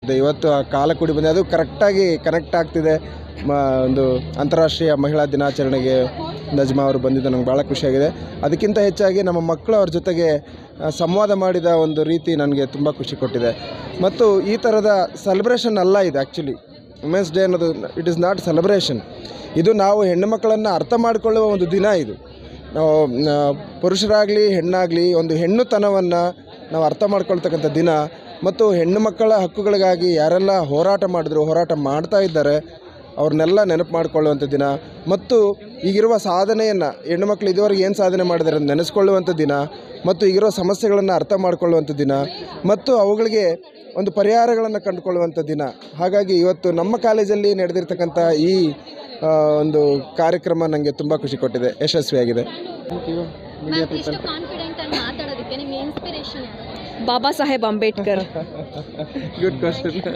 ಇದೆ. ಇವತ್ತು ಆ ಕಾಲ ಕೂಡಿ ಬಂದಿದೆ ಅದು ಕರೆಕ್ಟಾಗಿ ಕನೆಕ್ಟ್ ಆಗ್ತಿದೆ ಮ ಒಂದು ಅಂತಾರಾಷ್ಟ್ರೀಯ ಮಹಿಳಾ ದಿನಾಚರಣೆಗೆ ನಜ್ಮಾ ಅವರು ಬಂದಿದ್ದು ನಂಗೆ ಭಾಳ ಖುಷಿಯಾಗಿದೆ ಅದಕ್ಕಿಂತ ಹೆಚ್ಚಾಗಿ ನಮ್ಮ ಮಕ್ಕಳು ಅವ್ರ ಜೊತೆಗೆ ಆ, ಸಂವಾದ ಮಾಡಿದ ಒಂದು ರೀತಿ ನನಗೆ ತುಂಬ ಖುಷಿ ಕೊಟ್ಟಿದೆ ಮತ್ತು ಈ ಥರದ ಸೆಲೆಬ್ರೇಷನ್ ಅಲ್ಲ ಇದು ಆ್ಯಕ್ಚುಲಿ ವುಮೆನ್ಸ್ ಡೇ ಅನ್ನೋದು ಇಟ್ ಇಸ್ ನಾಟ್ ಸೆಲೆಬ್ರೇಷನ್ ಇದು ನಾವು ಹೆಣ್ಣು ಮಕ್ಕಳನ್ನು ಅರ್ಥ ಮಾಡಿಕೊಳ್ಳುವ ಒಂದು ದಿನ ಇದು ನಾವು ಆ, ಪುರುಷರಾಗಲಿ ಹೆಣ್ಣಾಗಲಿ ಒಂದು ಹೆಣ್ಣುತನವನ್ನು ನಾವು ಅರ್ಥ ಮಾಡ್ಕೊಳ್ತಕ್ಕಂಥ ದಿನ ಮತ್ತು ಹೆಣ್ಣು ಮಕ್ಕಳ ಹಕ್ಕುಗಳಿಗಾಗಿ ಯಾರೆಲ್ಲ ಹೋರಾಟ ಮಾಡಿದ್ರು ಹೋರಾಟ ಮಾಡ್ತಾ ಇದ್ದಾರೆ ಅವ್ರನ್ನೆಲ್ಲ ನೆನಪು ಮಾಡಿಕೊಳ್ಳುವಂಥ ದಿನ ಮತ್ತು ಈಗಿರುವ ಸಾಧನೆಯನ್ನು ಹೆಣ್ಣು ಮಕ್ಕಳು ಇದುವರೆಗೆ ಏನು ಸಾಧನೆ ಮಾಡಿದ್ದಾರೆ ಅಂತ ನೆನೆಸ್ಕೊಳ್ಳುವಂಥ ದಿನ ಮತ್ತು ಈಗಿರೋ ಸಮಸ್ಯೆಗಳನ್ನು ಅರ್ಥ ಮಾಡಿಕೊಳ್ಳುವಂಥ ದಿನ ಮತ್ತು ಅವುಗಳಿಗೆ ಒಂದು ಪರಿಹಾರಗಳನ್ನು ಕಂಡುಕೊಳ್ಳುವಂಥ ದಿನ ಹಾಗಾಗಿ ಇವತ್ತು ನಮ್ಮ ಕಾಲೇಜಲ್ಲಿ ನಡೆದಿರ್ತಕ್ಕಂಥ ಈ ಆ, ಒಂದು ಕಾರ್ಯಕ್ರಮ ನನಗೆ ತುಂಬ ಖುಷಿ ಕೊಟ್ಟಿದೆ ಯಶಸ್ವಿಯಾಗಿದೆ ಮ್ಯಾಮ್ ಇಷ್ಟು ಕಾನ್ಫಿಡೆಂಟ್ ಆಗಿ ಮಾತಾಡೋದಕ್ಕೆ ನಿಮ್ಗೆ ಇನ್ಸ್ಪಿರೇಷನ್ ಯಾರು ಬಾಬಾ ಸಾಹೇಬ್ ಅಂಬೇಡ್ಕರ್ ಗುಡ್ ಕ್ವಶನ್